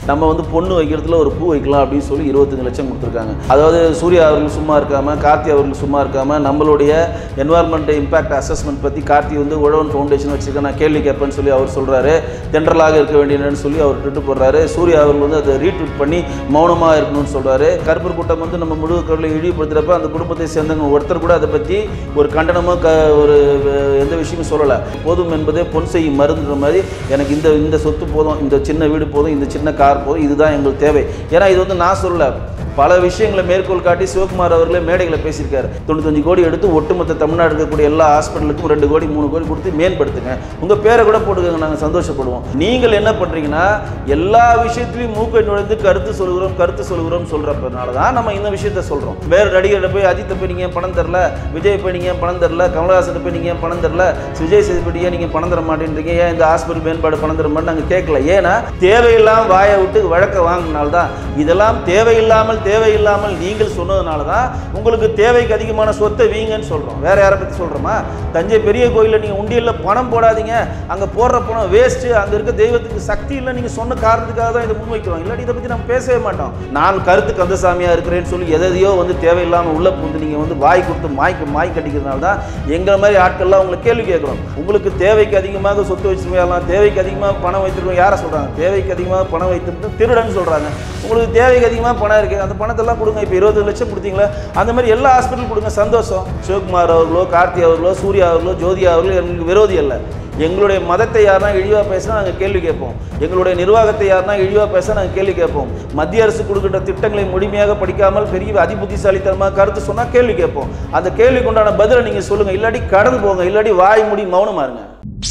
நம்ம வந்து பொண்ணு வைக்கிறதுல ஒரு பூ வைக்கலாம் அப்படின்னு சொல்லி இருபத்தஞ்சு லட்சம் கொடுத்துருக்காங்க அதாவது சூர்யா அவர்கள் சும்மா இருக்காம கார்த்தி அவர்கள் சும்மா இருக்காம நம்மளுடைய என்வாயர்மெண்ட் இம்பாக்ட் அசஸ்மெண்ட் பற்றி கார்த்தி வந்து உழவன் ஃபவுண்டேஷன் வச்சிருக்கேன் நான் கேள்வி கேட்பேன்னு சொல்லி அவர் சொல்றாரு தென்றலாக இருக்க வேண்டியதுன்னு சொல்லி அவர் ட்விட்டு போடுறாரு சூர்யா அவர்கள் வந்து அதை ரீட்வீட் பண்ணி மௌனமாக இருக்கணும்னு சொல்றாரு கருப்பர் கூட்டம் வந்து நம்ம முழு கடலை இழிவுபடுத்துறப்ப அந்த குடும்பத்தை சேர்ந்தவங்க ஒருத்தர் கூட அதை பற்றி ஒரு கண்டனமோ க ஒரு அஹ், எந்த விஷயமும் சொல்லலை போதும் என்பதே பொன் செய்யும் மருந்துன்ற மாதிரி எனக்கு இந்த இந்த சொத்து போதும் இந்த சின்ன வீடு போதும் இந்த சின்ன கார் போதும் இதுதான் எங்களுக்கு தேவை ஏன்னா இது வந்து நான் சொல்லல பல விஷயங்களை மேற்கோள் காட்டி சிவகுமார் அவர்களே மேடைகளை பேசியிருக்காரு தொண்ணூத்தஞ்சு கோடி எடுத்து ஒட்டுமொத்த தமிழ்நாடு இருக்கக்கூடிய எல்லா ஹாஸ்பிட்டலுக்கும் ரெண்டு கோடி மூணு கோடி கொடுத்து மேம்படுத்துங்க உங்கள் பேரை கூட போட்டுக்கோங்க நாங்கள் சந்தோஷப்படுவோம் நீங்கள் என்ன பண்ணுறீங்கன்னா எல்லா விஷயத்துலையும் மூக்கை நுழைந்து கருத்து சொல்கிறோம் கருத்து சொல்கிறோம் சொல்கிறப்பனால தான் நம்ம இந்த விஷயத்த சொல்கிறோம் வேறு நடிகர்கிட்ட போய் அஜித்தை போய் நீங்கள் பணம் தரல விஜய் போய் நீங்கள் பணம் தரல கமலஹாசன் போய் நீங்கள் பணம் தரல விஜய் சேதுபதி ஏன் நீங்கள் பணம் தர மாட்டேன்றீங்க ஏன் இந்த ஹாஸ்பிட்டல் மேம்பாடு பணம் தர மாட்டேன் நாங்கள் கேட்கல ஏன்னா தேவையில்லாம வாயை விட்டு வழக்க வாங்கினால தான் இதெல்லாம் தேவையில்லாமல் தேவையில்லாமல் நீங்கள் சொன்னதுனால தான் உங்களுக்கு தேவைக்கு அதிகமான சொத்தை வீங்கன்னு சொல்கிறோம் வேற யாரை பற்றி சொல்கிறோமா தஞ்சை பெரிய கோயிலில் நீங்கள் உண்டியலில் பணம் போடாதீங்க அங்கே போடுற பணம் வேஸ்ட்டு அங்கே இருக்க தெய்வத்துக்கு சக்தி இல்லை நீங்கள் சொன்ன காரணத்துக்காக தான் இதை முன்வைக்கிறோம் இல்லாட்டி இதை பற்றி நம்ம பேசவே மாட்டோம் நான் கருத்து கந்தசாமியாக இருக்கிறேன்னு சொல்லி எதையோ வந்து தேவையில்லாமல் உள்ள புகுந்து நீங்கள் வந்து வாய் கொடுத்து மாய்க்கு மாய் கட்டிக்கிறதுனால தான் எங்களை மாதிரி ஆட்கள்லாம் உங்களை கேள்வி கேட்குறோம் உங்களுக்கு தேவைக்கு அதிகமாக சொத்து வச்சிருக்கலாம் தேவைக்கு அதிகமாக பணம் வைத்திருக்கோம் யாரை சொல்கிறாங்க தேவைக்கு அதிகமாக பணம் வைத்திருந்து திருடன்னு சொல்கிறாங்க உங்களுக்கு தேவைக்கு அதிகமாக பணம் இருக்குது அந்த பணத்தெல்லாம் கொடுங்க இப்போ இருபது லட்சம் கொடுத்தீங்களா அந்த மாதிரி எல்லா ஹாஸ்பிட்டல் கொடுங்க சந்தோஷம் சிவகுமார் அவர்களோ கார்த்தி அவர்களோ சூர்யா அவர்களோ ஜோதியா அவர்களோ எங்களுக்கு விரோதி அல்ல எங்களுடைய மதத்தை யாருனா இழிவாக பேசினா நாங்கள் கேள்வி கேட்போம் எங்களுடைய நிர்வாகத்தை யாருனா இழிவாக பேச நாங்கள் கேள்வி கேட்போம் மத்திய அரசு கொடுக்கின்ற திட்டங்களை முழுமையாக படிக்காமல் பெரிய அதிபுத்திசாலித்தனமாக கருத்து சொன்னால் கேள்வி கேட்போம் அந்த கேள்விக்கு உண்டான பதிலை நீங்கள் சொல்லுங்கள் இல்லாட்டி கடந்து போங்க இல்லாட்டி வாய் மூடி மௌனமா இருங்க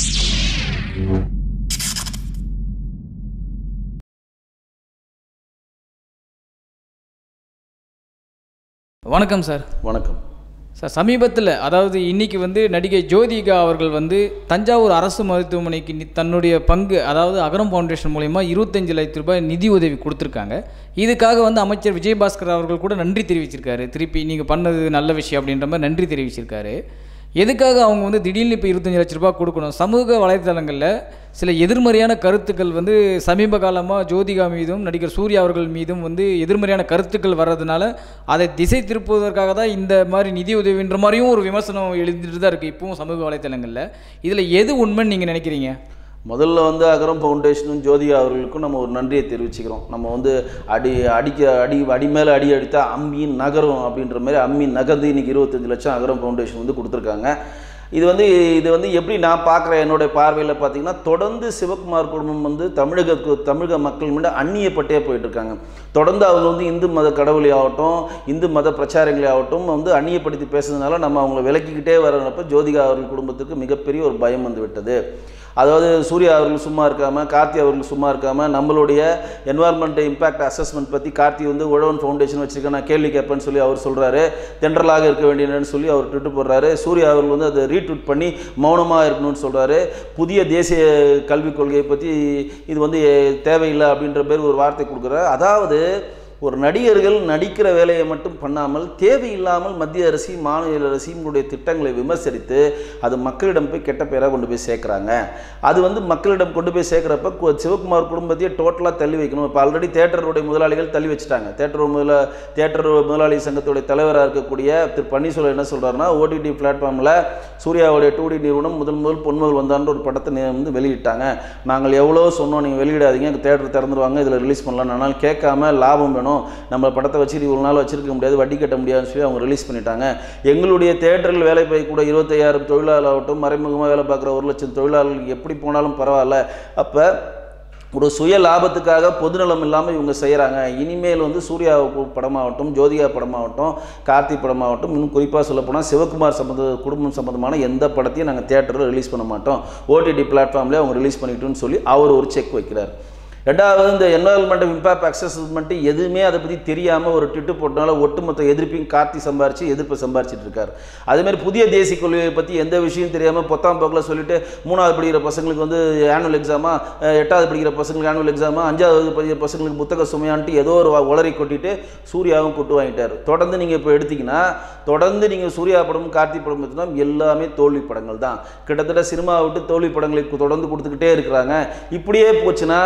வணக்கம் சார் வணக்கம் சார் சமீபத்தில் அதாவது இன்னைக்கு வந்து நடிகை ஜோதிகா அவர்கள் வந்து தஞ்சாவூர் அரசு மருத்துவமனைக்கு நி- தன்னுடைய பங்கு அதாவது அகரம் ஃபவுண்டேஷன் மூலயமா இருபத்தஞ்சு லட்ச ரூபாய் நிதி உதவி கொடுத்துருக்காங்க இதுக்காக வந்து அமைச்சர் விஜயபாஸ்கர் அவர்கள் கூட நன்றி தெரிவிச்சிருக்காரு திருப்பி நீங்கள் பண்ணது நல்ல விஷயம் அப்படின்ற மாதிரி நன்றி தெரிவிச்சிருக்காரு எதுக்காக அவங்க வந்து திடீர்னு இப்போ இருபத்தஞ்சு லட்ச ரூபாய் கொடுக்கணும் சமூக வலைத்தளங்களில் சில எதிர்மறையான கருத்துக்கள் வந்து சமீப காலமாக ஜோதிகா மீதும் நடிகர் சூர்யா அவர்கள் மீதும் வந்து எதிர்மறையான கருத்துக்கள் வர்றதுனால அதை திசை திருப்புவதற்காக தான் இந்த மாதிரி நிதி உதவின்ற மாதிரியும் ஒரு விமர்சனம் எழுந்துட்டு தான் இருக்குது இப்பவும் சமூக வலைத்தளங்களில் இதில் எது உண்மைன்னு நீங்கள் நினைக்கிறீங்க முதல்ல வந்து அகரம் ஃபவுண்டேஷனும் ஜோதிகா அவர்களுக்கும் நம்ம ஒரு நன்றியை தெரிவிச்சுக்கிறோம் நம்ம வந்து அடி அடிக்க அடி அடி மேலே அடி அடித்தா அம்மியின் நகரும் அப்படின்ற மாதிரி அம்மி நகர்ந்து இன்னைக்கு இருபத்தஞ்சு லட்சம் அகரம் ஃபவுண்டேஷன் வந்து கொடுத்துருக்காங்க இது வந்து இது வந்து எப்படி நான் பார்க்குறேன் என்னுடைய பார்வையில் பார்த்தீங்கன்னா தொடர்ந்து சிவகுமார் குடும்பம் வந்து தமிழக தமிழக மக்கள் முன்னாடி அந்நியப்பட்டே போயிட்டு இருக்காங்க தொடர்ந்து அவங்க வந்து இந்து மத கடவுளை ஆகட்டும் இந்து மத பிரச்சாரங்களே ஆகட்டும் வந்து அந்நியப்படுத்தி பேசுறதுனால நம்ம அவங்கள விலக்கிக்கிட்டே வரப்ப ஜோதிகா அவர்கள் குடும்பத்துக்கு மிகப்பெரிய ஒரு பயம் வந்து விட்டது அதாவது சூர்யா அவர்கள் சும்மா இருக்காமல் கார்த்தி அவர்கள் சும்மா இருக்காமல் நம்மளுடைய என்வாயர்மெண்ட் இம்பாக்ட் அசஸ்மெண்ட் பற்றி கார்த்தி வந்து உழவன் ஃபவுண்டேஷன் வச்சிருக்கேன் நான் கேள்வி கேட்பேன்னு சொல்லி அவர் சொல்கிறாரு தென்றலாக இருக்க வேண்டியதுன்னு சொல்லி அவர் ட்விட்டு போடுறாரு சூர்யா அவர்கள் வந்து அதை ரீட்வீட் பண்ணி மௌனமாக இருக்கணும்னு சொல்கிறாரு புதிய தேசிய கல்விக் கொள்கையை பற்றி இது வந்து தேவையில்லை அப்படின்ற பேர் ஒரு வார்த்தை கொடுக்குறாரு அதாவது ஒரு நடிகர்கள் நடிக்கிற வேலையை மட்டும் பண்ணாமல் தேவையில்லாமல் மத்திய அரசையும் மாநில அரசையும் உங்களுடைய திட்டங்களை விமர்சித்து அது மக்களிடம் போய் கெட்ட பேராக கொண்டு போய் சேர்க்குறாங்க அது வந்து மக்களிடம் கொண்டு போய் சேர்க்குறப்ப கு- சிவகுமார் குடும்பத்தையே டோட்டலாக தள்ளி வைக்கணும் இப்போ ஆல்ரெடி தேட்டருடைய முதலாளிகள் தள்ளி வச்சுட்டாங்க தேட்டர் முதல தேட்டர் முதலாளி சங்கத்துடைய தலைவராக இருக்கக்கூடிய திரு பன்னீர்செல்வம் என்ன சொல்கிறாருன்னா ஓடிடி பிளாட்ஃபார்மில் சூர்யாவுடைய டூ டி நிறுவனம் முதல் முதல் பொன்முதல் வந்தான்ற ஒரு படத்தை நே- வந்து வெளியிட்டாங்க நாங்கள் எவ்வளோ சொன்னோம் நீங்கள் வெளியிடாதீங்க தேட்டர் திறந்துருவாங்க இதில் ரிலீஸ் பண்ணலாம் ஆனால் கேட்காம லாபம் வேணும் நம்ம படத்தை வச்சு இவ்வளோ நாள் வச்சிருக்க முடியாது வட்டி கட்ட முடியாதுன்னு சொல்லி அவங்க ரிலீஸ் பண்ணிட்டாங்க எங்களுடைய தேட்டரில் வேலை கூட இருபத்தையாயிரம் தொழிலாளர் ஆகட்டும் மறைமுகமாக வேலை பார்க்குற ஒரு லட்சம் தொழிலாளர்களுக்கு எப்படி போனாலும் பரவாயில்ல அப்போ ஒரு சுய லாபத்துக்காக பொதுநலம் இல்லாமல் இவங்க செய்கிறாங்க இனிமேல் வந்து சூர்யா படமாகட்டும் ஜோதிகா படமாகட்டும் கார்த்தி படமாகட்டும் இன்னும் குறிப்பாக சொல்லப்போனால் சிவகுமார் சம்மந்த குடும்பம் சம்மந்தமான எந்த படத்தையும் நாங்கள் தேட்டரில் ரிலீஸ் பண்ண மாட்டோம் ஓடிடி பிளாட்ஃபார்ம்லேயே அவங்க ரிலீஸ் பண்ணிட்டோன்னு சொல்லி அவர் ஒரு செக் வைக்கிறார் ரெண்டாவது இந்த என்வாயர்மெண்ட் இம்பாக்ட் அக்சஸ்மெண்ட் எதுவுமே அதை பற்றி தெரியாமல் ஒரு டிட்டு போட்டனால ஒட்டுமொத்த எதிர்ப்பையும் கார்த்தி சம்பாரிச்சு எதிர்ப்பை சம்பாரிச்சிட்டு இருக்காரு அதேமாதிரி புதிய தேசிய கொள்கையை பற்றி எந்த விஷயம் தெரியாமல் பொத்தாம் போக்கில் சொல்லிட்டு மூணாவது படிக்கிற பசங்களுக்கு வந்து ஆனுவல் எக்ஸாமா எட்டாவது படிக்கிற பசங்களுக்கு ஆனுவல் எக்ஸாமா அஞ்சாவது படிக்கிற பசங்களுக்கு புத்தக சுமையான்ட்டு ஏதோ ஒரு வ- உளறி கொட்டிட்டு சூர்யாவும் கொட்டு வாங்கிட்டார் தொடர்ந்து நீங்கள் இப்போ எடுத்தீங்கன்னா தொடர்ந்து நீங்கள் சூர்யா படமும் கார்த்தி படம் எடுத்தீங்கன்னா எல்லாமே தோல்வி படங்கள் தான் கிட்டத்தட்ட சினிமா விட்டு தோல்வி படங்களை கு- தொடர்ந்து கொடுத்துக்கிட்டே இருக்கிறாங்க இப்படியே போச்சுன்னா ஒட்டுமொத்த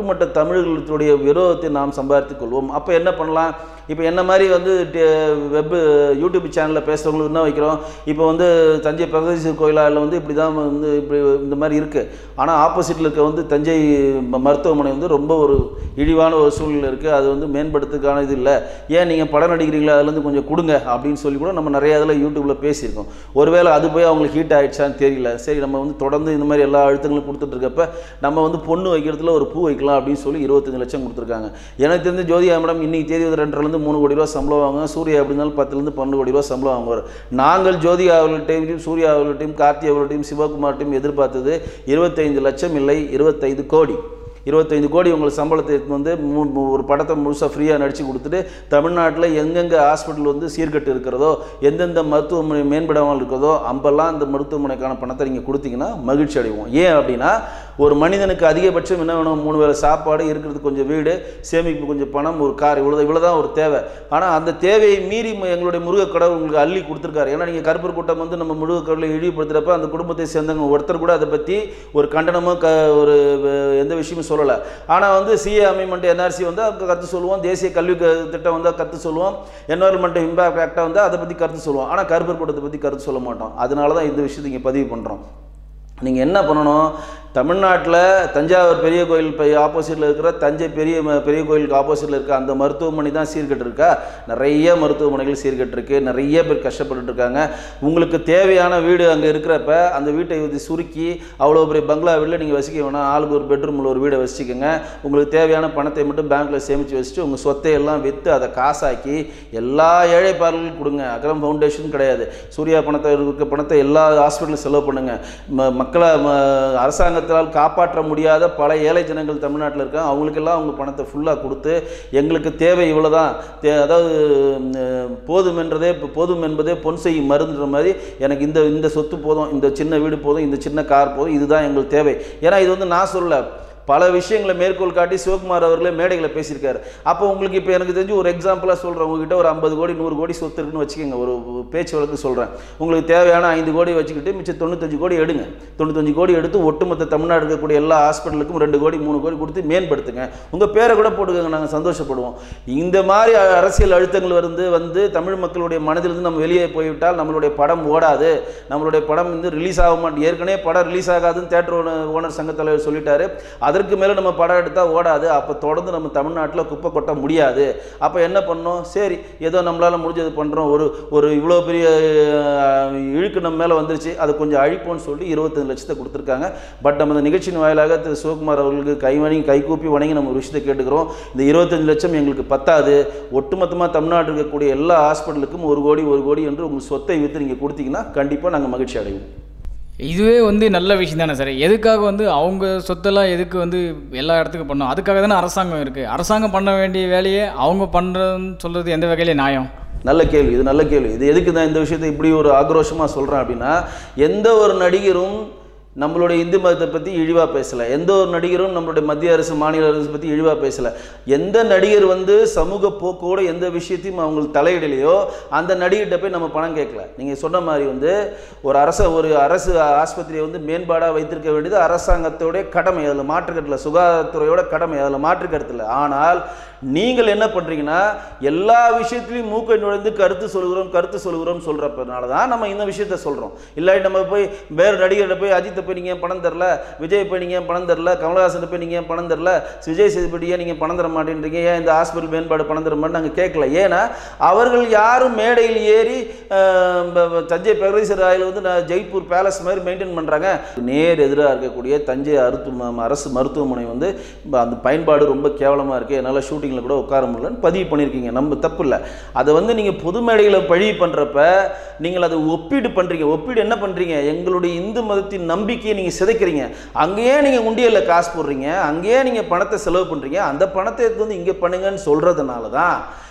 ஒட்டுமொத்த தமிழர்களுடைய விரோதத்தை நாம் சம்பாதித்துக் கொள்வோம் அப்போ என்ன பண்ணலாம் இப்போ என்ன மாதிரி வந்து வெப் யூடியூப் சேனலில் பேசுகிறவங்களுக்கு என்ன வைக்கிறோம் இப்போ வந்து தஞ்சை பிரகதீஸ்வரர் கோயிலாவில் வந்து இப்படி தான் வந்து இப்படி இந்த மாதிரி இருக்குது ஆனால் ஆப்போசிட்டில் இருக்க வந்து தஞ்சை ம- மருத்துவமனை வந்து ரொம்ப ஒரு இழிவான ஒரு சூழ்நிலை இருக்குது அது வந்து மேம்படுத்துக்கான இது இல்லை ஏன் நீங்கள் படம் நடிக்கிறீங்களா அதுலேருந்து கொஞ்சம் கொடுங்க அப்படின்னு சொல்லி கூட நம்ம நிறைய இதில் யூடியூப்பில் பேசியிருக்கோம் ஒருவேளை அது போய் அவங்களுக்கு ஹீட் ஆயிடுச்சான்னு தெரியல சரி நம்ம வந்து தொடர்ந்து இந்த மாதிரி எல்லா அழுத்தங்களும் கொடுத்துட்டு இருக்கப்ப நம்ம வந்து பொண்ணு வைக்கிறதுல ஒரு பூ வைக்கலாம் அப்படின்னு சொல்லி இருபத்தஞ்சு லட்சம் கொடுத்துருக்காங்க எனக்கு தெரிஞ்ச ஜோதியா மேடம் இன்னைக்கு தேதி வந்து ரெண்டுலேருந்து மூணு கோடி ரூபா சம்பளம் வாங்குவாங்க சூர்யா எப்படி இருந்தாலும் பத்துலேருந்து பன்னெண்டு கோடி ரூபா சம்பளம் வாங்குவார் நாங்கள் ஜோதிகா அவர்கள்ட்டையும் சூர்யா அவர்கள்ட்டையும் கார்த்தி அவர்கள்ட்டையும் சிவகுமார்ட்டையும் எதிர்பார்த்தது இருபத்தைந்து லட்சம் இல்லை இருபத்தைந்து கோடி இருபத்தைந்து கோடி உங்களுக்கு சம்பளத்தை எடுத்துன்னு வந்து மூ- மூ- ஒரு படத்தை முழுசாக ஃப்ரீயாக நடித்து கொடுத்துட்டு தமிழ்நாட்டில் எங்கெங்கே ஹாஸ்பிட்டல் வந்து சீர்கட்டு இருக்கிறதோ எந்தெந்த மருத்துவமனை மேம்படாமல் இருக்கிறதோ அம்பெல்லாம் அந்த மருத்துவமனைக்கான பணத்தை நீங்கள் கொடுத்தீங்கன்னா மகிழ்ச்சி அடைவோம் ஏன் அப்படின்னா ஒரு மனிதனுக்கு அதிகபட்சம் என்ன வேணும் மூணு வேளை சாப்பாடு இருக்கிறது கொஞ்சம் வீடு சேமிப்பு கொஞ்சம் பணம் ஒரு கார் இவ்வளோ இவ்வளோ தான் ஒரு தேவை ஆனால் அந்த தேவையை மீறி ம- எங்களுடைய முருகக் கடவுள் உங்களுக்கு அள்ளி கொடுத்துருக்காரு ஏன்னா நீங்கள் கருப்பர் கூட்டம் வந்து நம்ம முருகக் கடவுளை இழிவுபடுத்துகிறப்ப அந்த குடும்பத்தை சேர்ந்தவங்க ஒருத்தர் கூட அதை பற்றி ஒரு கண்டனமோ க ஒரு வ- எந்த விஷயமும் சொல்லலை ஆனால் வந்து சிஏ அமெண்ட்மெண்ட் என்ஆர்சி வந்து அதுக்கு கருத்து சொல்லுவோம் தேசிய கல்வி க- திட்டம் வந்து கருத்து சொல்லுவோம் என்வரன்மெண்ட் இம்பாக்ட் ஆக்டாக வந்து அதை பற்றி கருத்து சொல்லுவோம் ஆனால் கருப்பர் கூட்டத்தை பற்றி கருத்து சொல்ல மாட்டோம் அதனால தான் இந்த விஷயத்தை இங்கே பதிவு பண்ணுறோம் நீங்கள் என்ன பண்ணணும் தமிழ்நாட்டில் தஞ்சாவூர் பெரிய கோயில் இப்போ ஆப்போசிட்டில் இருக்கிற தஞ்சை பெரிய ம- பெரிய கோயிலுக்கு ஆப்போசிட்டில் இருக்க அந்த மருத்துவமனை தான் சீர்கெட்டு இருக்கா நிறைய மருத்துவமனைகள் சீர்கெட்டு இருக்கு நிறைய பேர் கஷ்டப்பட்டுட்டு இருக்காங்க உங்களுக்கு தேவையான வீடு அங்கே இருக்கிறப்ப அந்த வீட்டை இது சுருக்கி அவ்வளோ பெரிய பங்களா வீட்டில் நீங்கள் வசிக்க வேணாம் ஆளுக்கு ஒரு பெட்ரூமில் ஒரு வீடை வச்சுக்கோங்க உங்களுக்கு தேவையான பணத்தை மட்டும் பேங்க்கில் சேமித்து வச்சுட்டு உங்கள் சொத்தை எல்லாம் விற்று அதை காசாக்கி எல்லா ஏழை பார்வைகளுக்கும் கொடுங்க அக்ரம் ஃபவுண்டேஷன் கிடையாது சூர்யா பணத்தை இருக்க பணத்தை எல்லா ஹாஸ்பிட்டலும் செலவு பண்ணுங்க ம- மக்களை ம- அரசாங்கத்தால் காப்பாற்ற முடியாத பல ஏழை ஜனங்கள் தமிழ்நாட்டில் இருக்காங்க அவங்களுக்கெல்லாம் அவங்க பணத்தை ஃபுல்லாக கொடுத்து எங்களுக்கு தேவை இவ்வளோதான் தே அதாவது ம், போதும் என்றதே போதும் என்பதே பொன் செய்யும் மருந்துன்ற மாதிரி எனக்கு இந்த இந்த சொத்து போதும் இந்த சின்ன வீடு போதும் இந்த சின்ன கார் போதும் இதுதான் எங்களுக்கு தேவை ஏன்னா இது வந்து நான் சொல்லல பல விஷயங்களை மேற்கோள் காட்டி சிவகுமார் அவர்களே மேடைகளை பேசியிருக்காரு அப்போ உங்களுக்கு இப்போ எனக்கு தெரிஞ்சு ஒரு எக்ஸாம்பிளாக சொல்கிறேன் உங்ககிட்ட ஒரு ஐம்பது கோடி நூறு கோடி சொத்து இருக்குன்னு வச்சுக்கோங்க ஒரு ஒரு பேச்சு வழக்கு சொல்கிறேன் உங்களுக்கு தேவையான ஐந்து கோடி வச்சுக்கிட்டு மிச்சம் தொண்ணூத்தஞ்சு கோடி எடுங்க தொண்ணூத்தஞ்சு கோடி எடுத்து ஒட்டுமொத்த தமிழ்நாடு இருக்கக்கூடிய எல்லா ஹாஸ்பிட்டலுக்கும் ரெண்டு கோடி மூணு கோடி கொடுத்து மேம்படுத்துங்க உங்கள் பேரை கூட போட்டுக்கோங்க நாங்கள் சந்தோஷப்படுவோம் இந்த மாதிரி அ- அரசியல் அழுத்தங்கள் வந்து வந்து தமிழ் மக்களுடைய மனதிலிருந்து நம்ம வெளியே போய்விட்டால் நம்மளுடைய படம் ஓடாது நம்மளுடைய படம் வந்து ரிலீஸ் ஆக மாட்டேன் ஏற்கனவே படம் ரிலீஸ் ஆகாதுன்னு தேட்டர் ஓனர் சங்க தலைவர் சொல்லிட்டாரு அதற்கு மேலே நம்ம படம் எடுத்தால் ஓடாது அப்போ தொடர்ந்து நம்ம தமிழ்நாட்டில் குப்பை கொட்ட முடியாது அப்போ என்ன பண்ணோம் சரி ஏதோ நம்மளால் முடிஞ்சது பண்ணுறோம் ஒரு ஒரு இவ்வளோ பெரிய அஹ், இழுக்கு நம்ம மேலே வந்துருச்சு அதை கொஞ்சம் அழிப்போம்னு சொல்லி இருபத்தஞ்சு லட்சத்தை கொடுத்துருக்காங்க பட் நம்ம இந்த நிகழ்ச்சியின் வாயிலாக திரு சிவகுமார் அவர்களுக்கு கை வணங்கி கை கூப்பி வணங்கி நம்ம ஒரு விஷயத்தை கேட்டுக்கிறோம் இந்த இருபத்தஞ்சு லட்சம் எங்களுக்கு பத்தாது ஒட்டுமொத்தமாக தமிழ்நாட்டில் இருக்கக்கூடிய எல்லா ஹாஸ்பிட்டலுக்கும் ஒரு கோடி ஒரு கோடி என்று உங்கள் சொத்தை விற்று நீங்கள் கொடுத்தீங்கன்னா கண்டிப்பாக நாங்கள் மகிழ்ச்சி அடைவோம் இதுவே வந்து நல்ல விஷயம் தானே சார் எதுக்காக வந்து அவங்க சொத்தெல்லாம் எதுக்கு வந்து எல்லா இடத்துக்கும் பண்ணணும் அதுக்காக தானே அரசாங்கம் இருக்குது அரசாங்கம் பண்ண வேண்டிய வேலையை அவங்க பண்ணுறதுன்னு சொல்கிறது எந்த வகையில நியாயம் நல்ல கேள்வி இது நல்ல கேள்வி இது எதுக்கு நான் இந்த விஷயத்தை இப்படி ஒரு ஆக்ரோஷமாக சொல்கிறேன் அப்படின்னா எந்த ஒரு நடிகரும் நம்மளுடைய இந்து மதத்தை பற்றி இழிவாக பேசலை எந்த ஒரு நடிகரும் நம்மளுடைய மத்திய அரசு மாநில அரசு பற்றி இழிவாக பேசலை எந்த நடிகர் வந்து சமூக போக்கோட எந்த விஷயத்தையும் அவங்களுக்கு தலையிடலையோ அந்த நடிகர்கிட்ட போய் நம்ம பணம் கேட்கல நீங்கள் சொன்ன மாதிரி வந்து ஒரு அரச ஒரு அரசு ஆஸ்பத்திரியை வந்து மேம்பாடாக வைத்திருக்க வேண்டியது அரசாங்கத்தோடைய கடமை அதில் மாற்றுக்கட்டில் சுகாதாரத்துறையோட கடமை அதில் மாற்றுக்கருத்தில் ஆனால் நீங்கள் என்ன பண்ணுறீங்கன்னா எல்லா விஷயத்துலையும் மூக்கை நுழைந்து கருத்து சொல்கிறோம் கருத்து சொல்கிறோம் சொல்கிறப்பனால தான் நம்ம இந்த விஷயத்த சொல்கிறோம் இல்லாட்டி நம்ம போய் வேறு நடிகர்கிட்ட போய் அஜித்தை போய் நீங்கள் பணம் தரல விஜய் போய் நீங்கள் பணம் தரல கமலஹாசன் போய் நீங்கள் பணம் தரல விஜய் சேதுபதியை நீங்கள் பணம் தர மாட்டேன்றீங்க ஏன் இந்த ஹாஸ்பிட்டல் மேம்பாடு பணம் தர மாட்டேன் நாங்கள் கேட்கல ஏன்னா அவர்கள் யாரும் மேடையில் ஏறி ஆஹ், ப- ப- தஞ்சை பிரகதீஸ்வரர் ஆயில் வந்து நான் ஜெய்ப்பூர் பேலஸ் மாதிரி மெயின்டைன் பண்ணுறாங்க நேர் எதிராக இருக்கக்கூடிய தஞ்சை அருத்து ம- அரசு மருத்துவமனை வந்து ப- அந்த பயன்பாடு ரொம்ப கேவலமாக இருக்குது என்னால் ஷூட்டிங்கில் கூட உட்கார முடியலன்னு பதிவு பண்ணியிருக்கீங்க நம்ம தப்பு இல்லை அதை வந்து நீங்கள் பொது மேடைகளை பழி பண்ணுறப்ப நீங்கள் அதை ஒப்பீடு பண்ணுறீங்க ஒப்பீடு என்ன பண்ணுறீங்க எங்களுடைய இந்து மதத்தின் நம்பிக்கையை நீங்கள் சிதைக்கிறீங்க அங்கேயே நீங்கள் உண்டியலில் காசு போடுறீங்க அங்கேயே நீங்கள் பணத்தை செலவு பண்ணுறீங்க அந்த பணத்தை எடுத்து வந்து இங்கே பண்ணுங்கன்னு சொல்கிறதுனால தான்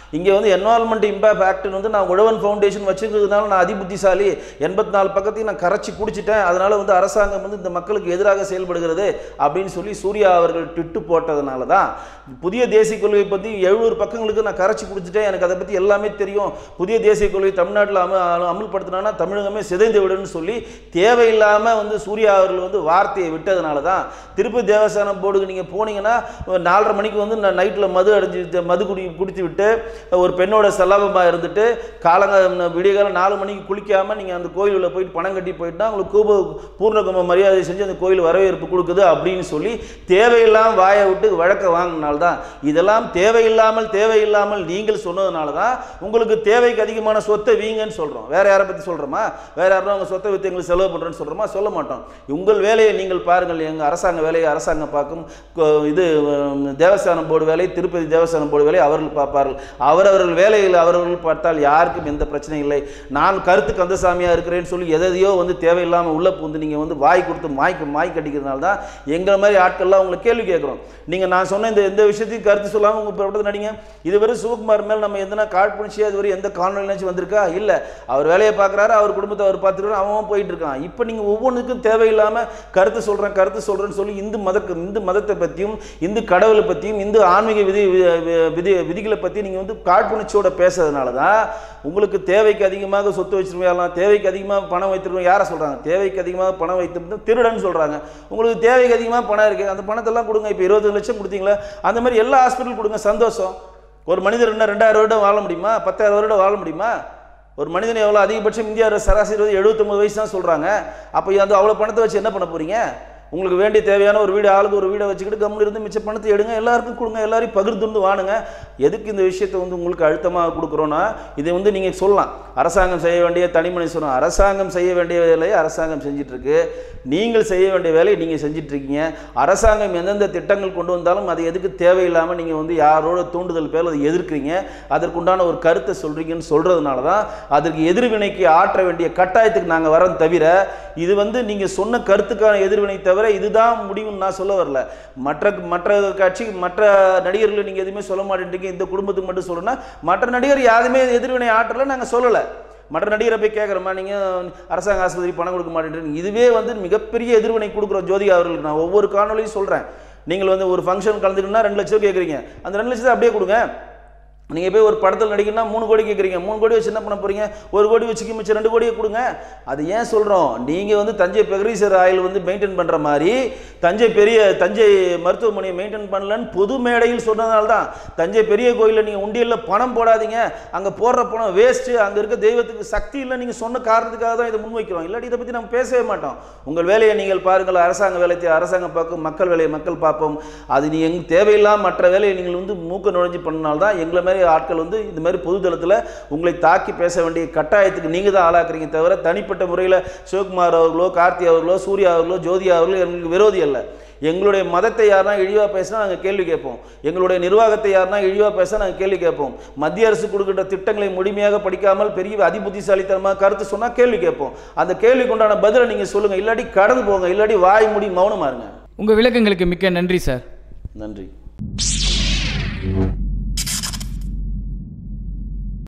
இங்கே வந்து என்வால்மெண்ட் இம்பாக்ட் ஆக்ட்னு வந்து நான் உழவன் ஃபவுண்டேஷன் வச்சுருக்கிறதுனால நான் அதிபுத்திசாலி எண்பத்தி நாலு பக்கத்தையும் நான் கரைச்சி குடிச்சிட்டேன் அதனால வந்து அரசாங்கம் வந்து இந்த மக்களுக்கு எதிராக செயல்படுகிறது அப்படின்னு சொல்லி சூர்யா அவர்கள் ட்விட்டு போட்டதுனால தான் புதிய தேசிய கொள்கை பற்றி எழுநூறு பக்கங்களுக்கு நான் கரைச்சி குடிச்சிட்டேன் எனக்கு அதை பற்றி எல்லாமே தெரியும் புதிய தேசிய கொள்கை தமிழ்நாட்டில் அம அமல்படுத்தினா தமிழகமே சிதைந்து விடுன்னு சொல்லி தேவையில்லாமல் வந்து சூர்யா அவர்கள் வந்து வார்த்தையை விட்டதுனால தான் திருப்பதி தேவஸ்தானம் போர்டுக்கு நீங்கள் போனீங்கன்னா ஒரு நாலரை மணிக்கு வந்து நான் நைட்டில் மது அடைஞ்சு மது குடி குடித்து விட்டு ஒரு பெண்ணோட செலவமாக இருந்துட்டு காலங்க விடியகாலம் நாலு மணிக்கு குளிக்காமல் நீங்கள் அந்த கோயிலில் போயிட்டு பணம் கட்டி போயிட்டுனா உங்களுக்கு கூப பூர்ணகும்ப மரியாதை செஞ்சு அந்த கோயில் வரவேற்பு கொடுக்குது அப்படின்னு சொல்லி தேவையில்லாமல் வாயை விட்டு வழக்க வாங்கினால்தான் இதெல்லாம் தேவையில்லாமல் தேவையில்லாமல் நீங்கள் சொன்னதுனால தான் உங்களுக்கு தேவைக்கு அதிகமான சொத்தை வீங்கன்னு சொல்கிறோம் வேற யாரை பற்றி சொல்கிறோமா வேற யாரும் உங்கள் சொத்தை வித்து எங்களுக்கு செலவு பண்ணுறேன்னு சொல்கிறோமா சொல்ல மாட்டோம் உங்கள் வேலையை நீங்கள் பாருங்கள் எங்கள் அரசாங்க வேலையை அரசாங்கம் பார்க்கும் கொ- இது உம், தேவஸ்தானம் போர்டு வேலை திருப்பதி தேவஸ்தானம் போர்டு வேலை அவர்கள் பார்ப்பார்கள் அவரவர்கள் வேலையில் அவர்கள் பார்த்தால் யாருக்கும் எந்த பிரச்சனையும் இல்லை நான் கருத்து கந்தசாமியாக இருக்கிறேன்னு சொல்லி எதையோ வந்து தேவையில்லாமல் உள்ள பூந்து நீங்கள் வந்து வாய் கொடுத்து மாய்க்கு மாய் கட்டிக்கிறதுனால தான் எங்களை மாதிரி ஆட்கள்லாம் உங்களை கேள்வி கேட்குறோம் நீங்கள் நான் சொன்ன இந்த எந்த விஷயத்தையும் கருத்து சொல்லாமல் உங்கள் படத்தை நடிங்க இதுவரை சிவகுமார் மேல் நம்ம எந்தனா காழ்ப்புணர்ச்சி அதுவரை எந்த காணொலினாச்சும் வந்திருக்கா இல்லை அவர் வேலையை பார்க்குறாரு அவர் குடும்பத்தை அவர் பார்த்துருக்காரு அவன் அவன் போயிட்டு இருக்கான் இப்போ நீங்கள் ஒவ்வொன்றுக்கும் தேவையில்லாமல் கருத்து சொல்கிறேன் கருத்து சொல்கிறேன்னு சொல்லி இந்து மதக்கு இந்து மதத்தை பற்றியும் இந்து கடவுளை பற்றியும் இந்து ஆன்மீக விதி வி- வி- விதி விதிகளை பற்றி நீங்கள் வந்து காழ்ப்புணர்ச்சியோட பேசுறதுனால தான் உங்களுக்கு தேவைக்கு அதிகமாக சொத்து வச்சிருக்கலாம் தேவைக்கு அதிகமாக பணம் வைத்திருக்கோம் யாரை சொல்கிறாங்க தேவைக்கு அதிகமாக பணம் வைத்திருந்து திருடன்னு சொல்கிறாங்க உங்களுக்கு தேவைக்கு அதிகமாக பணம் இருக்குது அந்த பணத்தெல்லாம் கொடுங்க இப்போ இருபது லட்சம் கொடுத்தீங்களா அந்த மாதிரி எல்லா ஹாஸ்பிட்டல் கொடுங்க சந்தோஷம் ஒரு மனிதர் என்ன ரெண்டாயிரம் வருடம் வாழ முடியுமா பத்தாயிரம் வருடம் வாழ முடியுமா ஒரு மனிதன் எவ்வளோ அதிகபட்சம் இந்தியா சராசரி வந்து எழுபத்தொம்பது வயசு தான் சொல்கிறாங்க அப்போ அந்த அவ்வளோ பணத்தை வச்சு என்ன பண்ண போகிறீங்க உங்களுக்கு வேண்டிய தேவையான ஒரு வீடு ஆளுக்கு ஒரு வீடை வச்சுக்கிட்டு கம்முன்னு இருந்து மிச்ச பணத்தை எடுங்க எல்லாருக்கும் கொடுங்க எல்லாரையும் பகிர்ந்துண்டு வாணுங்க எதுக்கு இந்த விஷயத்தை வந்து உங்களுக்கு அழுத்தமாக கொடுக்குறோன்னா இதை வந்து நீங்கள் சொல்லலாம் அரசாங்கம் செய்ய வேண்டிய தனிமனித சொல்லணும் அரசாங்கம் செய்ய வேண்டிய வேலையை அரசாங்கம் செஞ்சிட்டு இருக்கு நீங்கள் செய்ய வேண்டிய வேலையை நீங்கள் செஞ்சிட்டு இருக்கீங்க அரசாங்கம் எந்தெந்த திட்டங்கள் கொண்டு வந்தாலும் அது எதுக்கு தேவையில்லாமல் நீங்கள் வந்து யாரோட தூண்டுதல் பேரில் அதை எதிர்க்கிறீங்க அதற்குண்டான ஒரு கருத்தை சொல்கிறீங்கன்னு சொல்கிறதுனால தான் அதற்கு எதிர்வினைக்கு ஆற்ற வேண்டிய கட்டாயத்துக்கு நாங்கள் வரோம் தவிர இது வந்து நீங்கள் சொன்ன கருத்துக்கான எதிர்வினை தவிர இதுதான் முடிவுன்னு நான் சொல்ல வரல மற்ற மற்ற கட்சி மற்ற நடிகர்களை நீங்கள் எதுவுமே சொல்ல மாட்டேன்றீங்க இந்த குடும்பத்துக்கு மட்டும் சொல்லணும்னா மற்ற நடிகர் யாருமே எதிர்வினை ஆற்றலை நாங்கள் சொல்லலை மற்ற நடிகரை போய் கேட்குறோமா நீங்கள் அரசாங்க ஆஸ்பத்திரி பணம் கொடுக்க மாட்டேன்றீங்க இதுவே வந்து மிகப்பெரிய எதிர்வினை கொடுக்குறோம் ஜோதிகா அவர்களுக்கு நான் ஒவ்வொரு காணொலியும் சொல்கிறேன் நீங்கள் வந்து ஒரு ஃபங்க்ஷன் கலந்துக்கிட்டா ரெண்டு லட்சம் கேட்குறீங்க அந்த ரெண்டு லட்சத்தை அப்படியே கொடுங்க நீங்கள் போய் ஒரு படத்தில் நடிக்கணும்னா மூணு கோடி கேட்குறீங்க மூணு கோடி வச்சு என்ன பண்ண போகிறீங்க ஒரு கோடி வச்சுக்கு மிச்சம் ரெண்டு கோடியை கொடுங்க அது ஏன் சொல்கிறோம் நீங்கள் வந்து தஞ்சை பெகரீசர் ஆயில் வந்து மெயின்டைன் பண்ணுற மாதிரி தஞ்சை பெரிய தஞ்சை மருத்துவமனையை மெயின்டைன் பண்ணலன்னு பொது மேடையில் சொன்னதால தான் தஞ்சை பெரிய கோயிலில் நீங்கள் உண்டியலில் பணம் போடாதீங்க அங்கே போடுற பணம் வேஸ்ட்டு அங்கே இருக்க தெய்வத்துக்கு சக்தி இல்லை நீங்கள் சொன்ன காரணத்துக்காக தான் இதை முன்வைக்கிறோம் இல்லாட்டி இதை பற்றி நம்ம பேசவே மாட்டோம் உங்கள் வேலையை நீங்கள் பாருங்கள் அரசாங்க வேலையை அரசாங்கம் பார்க்கும் மக்கள் வேலையை மக்கள் பார்ப்போம் அது நீ எங்க தேவையில்லாம மற்ற வேலையை நீங்கள் வந்து மூக்க நுழைஞ்சு பண்ணனால்தான் எங்களை மாதிரி ஆட்கள் வந்து இந்த மாதிரி பொதுதளத்தில் உங்களை தாக்கி பேச வேண்டிய கட்டாயத்துக்கு நீங்கள் தான் ஆளாக்குறீங்க தவிர தனிப்பட்ட முறையில் சிவகுமார் அவர்களோ கார்த்தி அவர்களோ சூர்யா அவர்களோ ஜோதியா அவர்களோ எங்களுக்கு விரோதி அல்ல எங்களுடைய மதத்தை யாருனா இழிவாக பேசினா நாங்கள் கேள்வி கேட்போம் எங்களுடைய நிர்வாகத்தை யாருனா இழிவாக பேசினா நாங்கள் கேள்வி கேட்போம் மத்திய அரசு கொடுக்கின்ற திட்டங்களை முழுமையாக படிக்காமல் பெரிய அதிபுத்திசாலித்தனமாக கருத்து சொன்னால் கேள்வி கேட்போம் அந்த கேள்விக்கு உண்டான பதிலை நீங்கள் சொல்லுங்கள் இல்லாட்டி கடந்து போங்க இல்லாட்டி வாய் மூடி மௌனமா இருங்க உங்கள் விளக்கங்களுக்கு மிக்க நன்றி சார் நன்றி